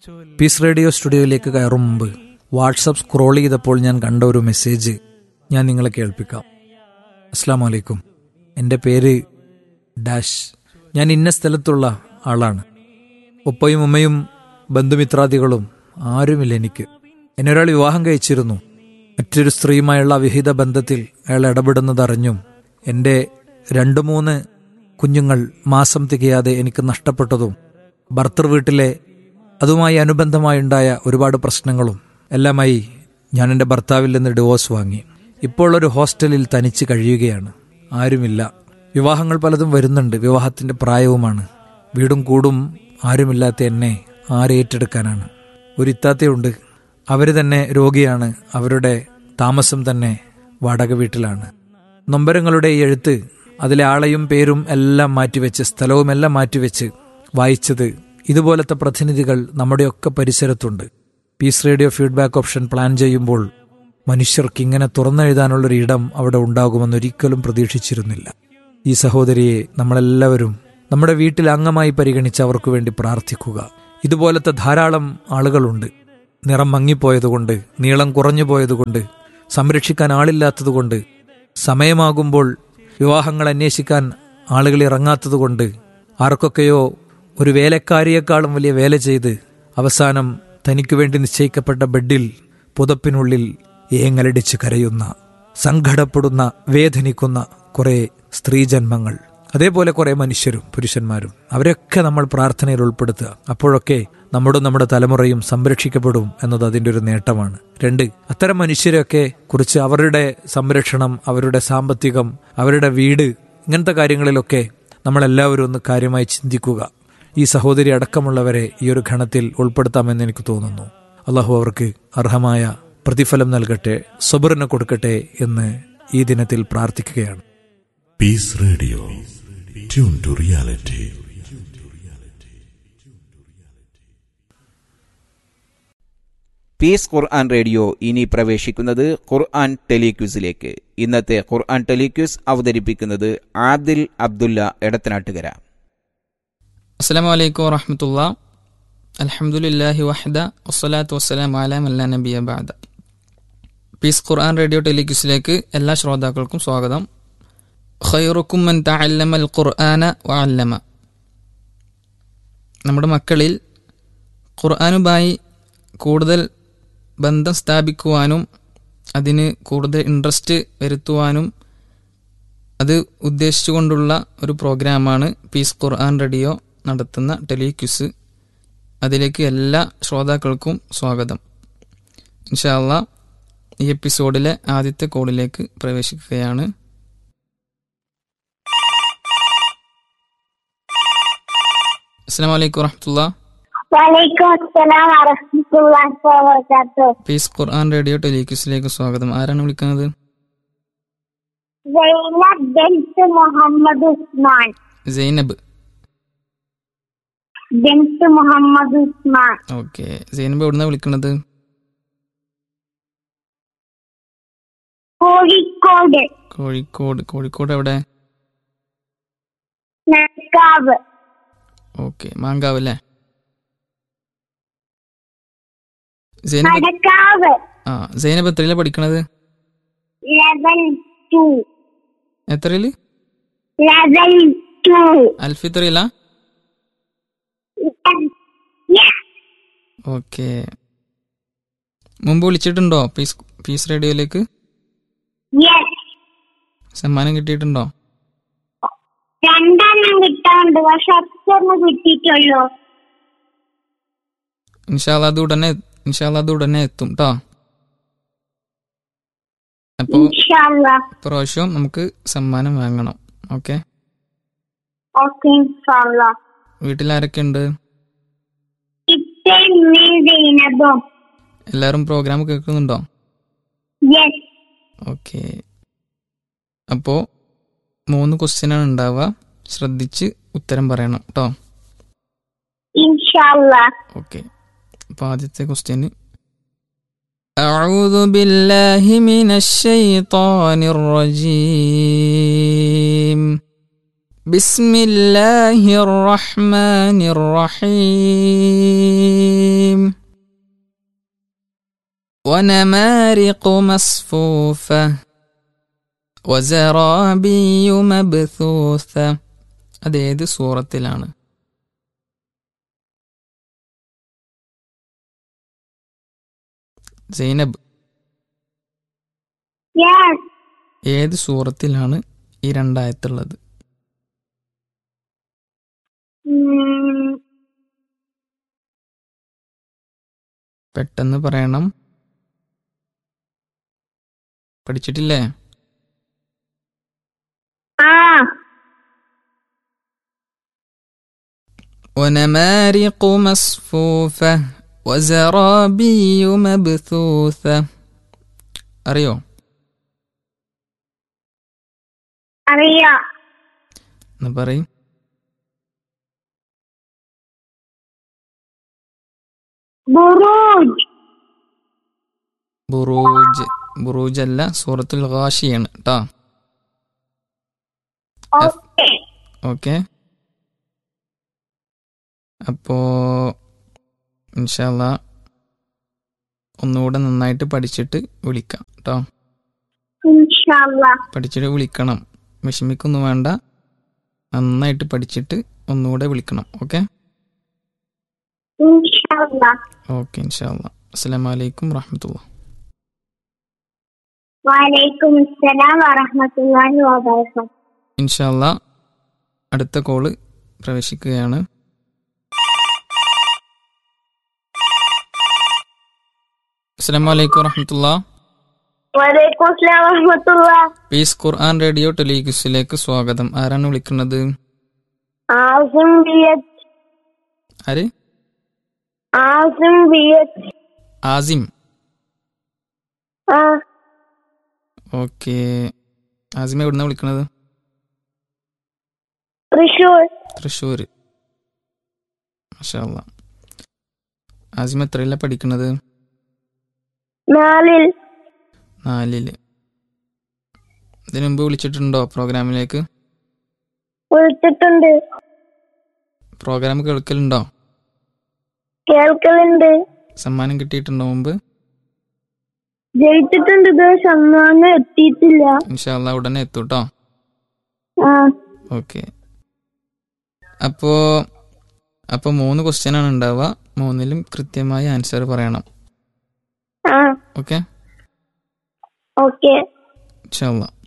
Piece radio സ്റ്റുഡിയോയിലേക്ക് കയറും മുമ്പ് WhatsApp scroll ചെയ്തപ്പോൾ ഞാൻ കണ്ട ഒരു മെസ്സേജ് ഞാൻ നിങ്ങളെ കേൾപ്പിക്കാം അസ്സാം വലൈക്കും എൻ്റെ പേര് ഡാഷ് ഞാൻ ഇന്ന സ്ഥലത്തുള്ള ആളാണ് ഉപ്പയും ഉമ്മയും ബന്ധുമിത്രാദികളും ആരുമില്ല എനിക്ക് എന്നെ ഒരാൾ വിവാഹം കഴിച്ചിരുന്നു മറ്റൊരു സ്ത്രീയുമായുള്ള അവിഹിത ബന്ധത്തിൽ അയാൾ ഇടപെടുന്നതറിഞ്ഞും എൻ്റെ രണ്ട് മൂന്ന് കുഞ്ഞുങ്ങൾ മാസം തികയാതെ എനിക്ക് നഷ്ടപ്പെട്ടതും ഭർത്തൃ വീട്ടിലെ അതുമായി അനുബന്ധമായുണ്ടായ ഒരുപാട് പ്രശ്നങ്ങളും എല്ലാമായി ഞാൻ എൻ്റെ ഭർത്താവിൽ നിന്ന് ഡിവോഴ്സ് വാങ്ങി ഇപ്പോൾ ഒരു ഹോസ്റ്റലിൽ തനിച്ച് കഴിയുകയാണ് ആരുമില്ല വിവാഹങ്ങൾ പലതും വരുന്നുണ്ട് വിവാഹത്തിൻ്റെ പ്രായവുമാണ് വീടും കൂടും ആരുമില്ലാത്ത എന്നെ ആരേറ്റെടുക്കാനാണ് ഒരു ഇത്താത്തയുണ്ട് അവർ തന്നെ രോഗിയാണ് അവരുടെ താമസം തന്നെ വാടക വീട്ടിലാണ് നൊമ്പരങ്ങളുടെ ഈ എഴുത്ത് അതിലെ ആളെയും പേരും എല്ലാം മാറ്റിവെച്ച് സ്ഥലവും എല്ലാം മാറ്റിവെച്ച് വായിച്ചത് ഇതുപോലത്തെ പ്രതിനിധികൾ നമ്മുടെയൊക്കെ പരിസരത്തുണ്ട് peace radio feedback option plan ചെയ്യുമ്പോൾ മനുഷ്യർക്ക് ഇങ്ങനെ തുറന്നെഴുതാനുള്ളൊരു ഇടം അവിടെ ഉണ്ടാകുമെന്ന് ഒരിക്കലും പ്രതീക്ഷിച്ചിരുന്നില്ല ഈ സഹോദരിയെ നമ്മളെല്ലാവരും നമ്മുടെ വീട്ടിൽ അംഗമായി പരിഗണിച്ച് അവർക്ക് വേണ്ടി പ്രാർത്ഥിക്കുക ഇതുപോലത്തെ ധാരാളം ആളുകളുണ്ട് നിറം മങ്ങിപ്പോയതുകൊണ്ട് നീളം കുറഞ്ഞു പോയതുകൊണ്ട് സംരക്ഷിക്കാൻ ആളില്ലാത്തതുകൊണ്ട് സമയമാകുമ്പോൾ വിവാഹങ്ങൾ അന്വേഷിക്കാൻ ആളുകൾ ഇറങ്ങാത്തതുകൊണ്ട് ആർക്കൊക്കെയോ ഒരു വേലക്കാരിയേക്കാളും വലിയ വേല ചെയ്ത് അവസാനം തനിക്ക് വേണ്ടി നിശ്ചയിക്കപ്പെട്ട ബെഡിൽ പുതപ്പിനുള്ളിൽ ഏങ്ങലടിച്ച് കരയുന്ന സങ്കടപ്പെടുന്ന വേദനിക്കുന്ന കുറെ സ്ത്രീജന്മങ്ങൾ അതേപോലെ കുറെ മനുഷ്യരും പുരുഷന്മാരും അവരൊക്കെ നമ്മൾ പ്രാർത്ഥനയിൽ ഉൾപ്പെടുത്തുക അപ്പോഴൊക്കെ നമ്മുടെ നമ്മുടെ തലമുറയും സംരക്ഷിക്കപ്പെടും എന്നത് അതിൻ്റെ ഒരു നേട്ടമാണ് രണ്ട് അത്തരം മനുഷ്യരെയൊക്കെ കുറിച്ച് അവരുടെ സംരക്ഷണം അവരുടെ സാമ്പത്തികം അവരുടെ വീട് ഇങ്ങനത്തെ കാര്യങ്ങളിലൊക്കെ നമ്മളെല്ലാവരും ഒന്ന് കാര്യമായി ചിന്തിക്കുക ഈ സഹോദരി അടക്കമുള്ളവരെ ഈ ഒരു ഘണത്തിൽ ഉൾപ്പെടുത്താമെന്ന് എനിക്ക് തോന്നുന്നു അള്ളാഹു അവർക്ക് അർഹമായ പ്രതിഫലം നൽകട്ടെ സബറിന് കൊടുക്കട്ടെ എന്ന് ഈ ദിനത്തിൽ പ്രാർത്ഥിക്കുകയാണ് peace radio tune to reality peace Quran radio ഇനി പ്രവേശിക്കുന്നത് ഖുർആൻ ടെലിക്യൂസിലേക്ക് ഇന്നത്തെ ഖുർആൻ ടെലിക്യൂസ് അവതരിപ്പിക്കുന്നത് ആദിൽ അബ്ദുല്ല എടത്തനാട്ടുകര അസ്സാം വലൈക്കും വറഹമത്തുള്ള അലഹമുല്ലാഹി വഹദ വസ്സലാത്തു വസ്സലാം അല മല്ല നബിയ ബാദ പീസ് ഖുർആൻ റേഡിയോ ടെലിക്യൂസിലേക്ക് എല്ലാ ശ്രോതാക്കൾക്കും സ്വാഗതം ഖൈറുക്കും മൻ തഅല്ലമ അൽ ഖുർആന വഅല്ലമ നമ്മുടെ മക്കളിൽ ഖുർആനുമായി കൂടുതൽ ബന്ധം സ്ഥാപിക്കുവാനും അതിന് കൂടുതൽ ഇൻട്രസ്റ്റ് വരുത്തുവാനും അത് ഉദ്ദേശിച്ചുകൊണ്ടുള്ള ഒരു പ്രോഗ്രാമാണ് പീസ് ഖുർആൻ റേഡിയോ നടത്തുന്ന ടെലിക്യൂസ് അതിലേക്ക് എല്ലാ ശ്രോതാക്കൾക്കും സ്വാഗതം ഇൻഷാല്ല ഈ എപ്പിസോഡിലെ ആദ്യത്തെ കോളിലേക്ക് പ്രവേശിക്കുകയാണ് അസ്സാം വലൈക്കും വറഹമത്തുള്ള വലൈക്കും അസ്സലാം വറഹ്മത്തുള്ളാഹി വബറകാതുഹു പീസ് ഖുർആൻ റേഡിയോ ടെലിക്യൂസിലേക്ക് സ്വാഗതം ആരാണ് വിളിക്കുന്നത് സൈനബ് ബിൻത്ത് മുഹമ്മദ് ഉസ്മാൻ സൈനബ് ബിൻത്ത് മുഹമ്മദ് ഉസ്മാൻ ഓക്കെ സൈനബ് എവിടുന്നാ വിളിക്കുന്നത് കോഴിക്കോട് കോഴിക്കോട് കോഴിക്കോട് എവിടെ നക്കാവ് ഓക്കെ മാങ്കാവ് അല്ലേ സൈനബ് നടക്കാവ് ആ സൈനബ് എത്രയിലാണ് പഠിക്കണത് ലെവൽ ടു എത്രയില് ലെവൽ ടു അൽഫിത്രയില ഓക്കെ മുമ്പ് വിളിച്ചിട്ടുണ്ടോ പീസ് പീസ് റേഡിയോയിലേക്ക് യെസ് സമ്മാനം കിട്ടിയിട്ടുണ്ടോ രണ്ടെണ്ണം കിട്ടാറുണ്ട് പക്ഷെ ഒറ്റൊന്ന് കിട്ടിയിട്ടുള്ളൂ ഇൻഷാല്ല അത് ഉടനെ ഇൻഷാല്ല അത് ഉടനെ എത്തും കേട്ടോ അപ്പോ ഇൻഷാല്ലാ പ്രാവശ്യം നമുക്ക് സമ്മാനം വാങ്ങണം ഓക്കെ ഓക്കെ ഇൻഷാല്ലാ വീട്ടിൽ ആരൊക്കെ ഉണ്ട് ഇപ്പയും സൈനബും എല്ലാവരും പ്രോഗ്രാം കേൾക്കുന്നുണ്ടോ യെസ് ഓക്കെ അപ്പോൾ മൂന്ന് ക്വസ്റ്റ്യനാണ് ഉണ്ടാവുക ശ്രദ്ധിച്ച് ഉത്തരം പറയണം കേട്ടോ ഇൻഷാല്ലാ ഓക്കെ അപ്പോൾ ആദ്യത്തെ ക്വസ്റ്റ്യന് أعوذ بالله من الشيطان الرجيم بسم الله الرحمن الرحيم ونمارق مصفوفة وزرابي مبثوثة അതേത് സൂറത്തിലാണ് സൈനബ് Yes. ഏത് സൂറത്തിലാണ് ഈ രണ്ടായത്തുള്ളത് Mm, പെട്ടെന്ന് പറയണം പഠിച്ചിട്ടില്ലേ ah. ونمارق مصفوفة وزرابي مبثوثة അറിയോ അറിയാം എന്ന് പറയും ബുറൂജ് ബുറൂജ് ബുറൂജ് അല്ല സൂറത്തുൽ ഗാഷിയാണ് കേട്ടോ ഓക്കെ ഓക്കെ അപ്പോ ഇൻഷാല്ല ഒന്നുകൂടെ നന്നായിട്ട് പഠിച്ചിട്ട് വിളിക്കാം കേട്ടോ ഇൻഷാല്ല പഠിച്ചിട്ട് വിളിക്കണം വിഷമിക്കൊന്നും വേണ്ട നന്നായിട്ട് പഠിച്ചിട്ട് ഒന്നുകൂടെ വിളിക്കണം ഓക്കെ ഇൻഷാല്ല ഓക്കെ ഇൻഷാല്ല അസ്സലാമു അലൈക്കും വറഹമത്തുള്ള വലൈക്കും അസ്സലാം വറഹ്മത്തുള്ളാഹി വബറകാതുഹു ഇൻഷാല്ല അടുത്ത കോള് പ്രവേശിക്കുകയാണ് അസ്സലാമു അലൈക്കും വറഹമത്തുള്ള വലൈക്കും അസ്സലാം വറഹ്മത്തുള്ളാഹി പീസ് ഖുർആൻ റേഡിയോ ടെലിഗ്യൂസിലേക്ക് സ്വാഗതം ആരാണ് വിളിക്കുന്നത് ആസിം ബിയത്ത് ആര് ആസിം ബിയത്ത് ആസിം ആ ഓക്കെ ആസിം എവിടുന്ന വിളിക്കുന്നത് തൃശൂർ തൃശ്ശൂർ മാഷാല്ല ആസിം എത്രയില്ല പഠിക്കുന്നത് നാലിൽ നാലില് ഇതിനു മുമ്പ് വിളിച്ചിട്ടുണ്ടോ പ്രോഗ്രാമിലേക്ക് വിളിച്ചിട്ടുണ്ട് പ്രോഗ്രാം കേൾക്കലുണ്ടോ കേൾക്കലുണ്ട് സമ്മാനം കിട്ടിയിട്ടുണ്ടോ മുമ്പ് ജയിച്ചിട്ടുണ്ട് ഇത് സമ്മാനം എത്തിയിട്ടില്ല ഇൻഷാല്ല ഉടനെ എത്തും കേട്ടോ ആ ഓക്കെ അപ്പോ അപ്പൊ മൂന്ന് ക്വസ്റ്റ്യൻ ആണ് ഉണ്ടാവുക മൂന്നിലും കൃത്യമായി ആൻസർ പറയണം ആ ഓക്കെ ഓക്കെ ഇൻഷാല്ല